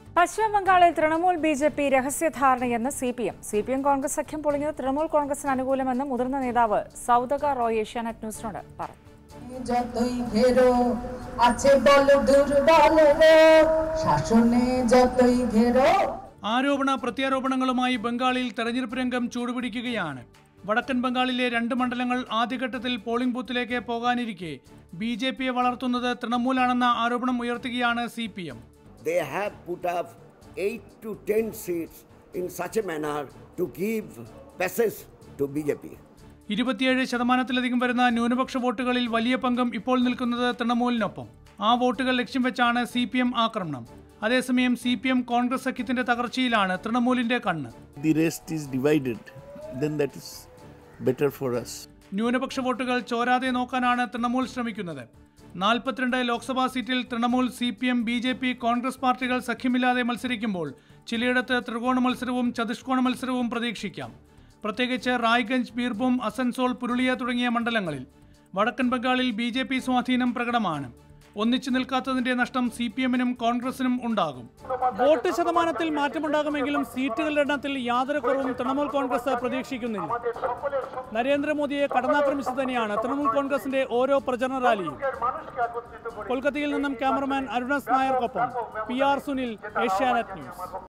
പശ്ചിമ ബംഗാളിൽ Trinamool B J P രഹസ്യധാരണയെന്ന് C P M C P M Congress സഖ്യം പൊളിഞ്ഞത് തൃണമൂൽ കോൺഗ്രസിന് അനുകൂലമെന്ന് മുതിർന്ന നേതാവ് സൗദക റോയ് ഏഷ്യാനെറ്റ് ന്യൂസിനോട് പറഞ്ഞു যতই ঘেরো আছে বল দুর্বলেরও শাসনে যতই ঘেরো ആരോപണ പ്രത്യാരോപണങ്ങളുമായി ബംഗാളിൽ തെരഞ്ഞെടുപ്പ് രംഗം ചൂടുപിടിക്കുകയാണ് വടക്കൻ ബംഗാളിലെ രണ്ട് മണ്ഡലങ്ങൾ ആദ്യഘട്ടത്തിൽ പോളിംഗ് ബൂത്തിലേക്ക് പോകാനിരിക്കെ ബി ജെ പിയെ വളർത്തുന്നത് തൃണമൂലാണെന്ന ആരോപണം ഉയർത്തുകയാണ് C P M they have put up 8 to 10 seats in such a manner to give passage to BJP. ഇരുപത്തിയേഴ് ശതമാനത്തിലധികം വരുന്ന ന്യൂനപക്ഷ വോട്ടുകളിൽ വലിയ പങ്കും ഇപ്പോൾ നിൽക്കുന്നത് തൃണമൂലിനൊപ്പം ആ വോട്ടുകൾ ലക്ഷ്യം വെച്ചാണ് സി പി എം ആക്രമണം അതേസമയം സി പി എം കോൺഗ്രസ് സഖ്യത്തിന്റെ തകർച്ചയിലാണ് തൃണമൂലിന്റെ കണ്ണ് the rest is divided, then that is better for us. ന്യൂനപക്ഷ വോട്ടുകൾ ചോരാതെ നോക്കാനാണ് തൃണമൂൽ ശ്രമിക്കുന്നത് നാൽപ്പത്തിരണ്ട് ലോക്സഭാ സീറ്റിൽ Trinamool C P M B J P Congress പാർട്ടികൾ സഖ്യമില്ലാതെ മത്സരിക്കുമ്പോൾ ചിലയിടത്ത് ത്രികോണ മത്സരവും ചതുഷ്കോണ മത്സരവും പ്രതീക്ഷിക്കാം പ്രത്യേകിച്ച് റായ്ഗഞ്ച് ബീർഭൂം അസൻസോൾ പുരുളിയ തുടങ്ങിയ മണ്ഡലങ്ങളിൽ വടക്കൻ ബംഗാളിൽ ബി ജെ പി സ്വാധീനം പ്രകടമാണ് ഒന്നിച്ചു നിൽക്കാത്തതിന്റെ നഷ്ടം സി പി എമ്മിനും കോൺഗ്രസിനും ഉണ്ടാകും വോട്ട് ശതമാനത്തിൽ മാറ്റമുണ്ടാകുമെങ്കിലും സീറ്റുകളുടെ എണ്ണത്തിൽ യാതൊരു കുറവും തൃണമൂൽ കോൺഗ്രസ് പ്രതീക്ഷിക്കുന്നില്ല നരേന്ദ്രമോദിയെ കടന്നാക്രമിച്ചു തന്നെയാണ് തൃണമൂൽ കോൺഗ്രസിന്റെ ഓരോ പ്രചരണ റാലിയും കൊൽക്കത്തയിൽ നിന്നും ക്യാമറമാൻ അരുണസ് നായർക്കൊപ്പം P R Sunil Asianet news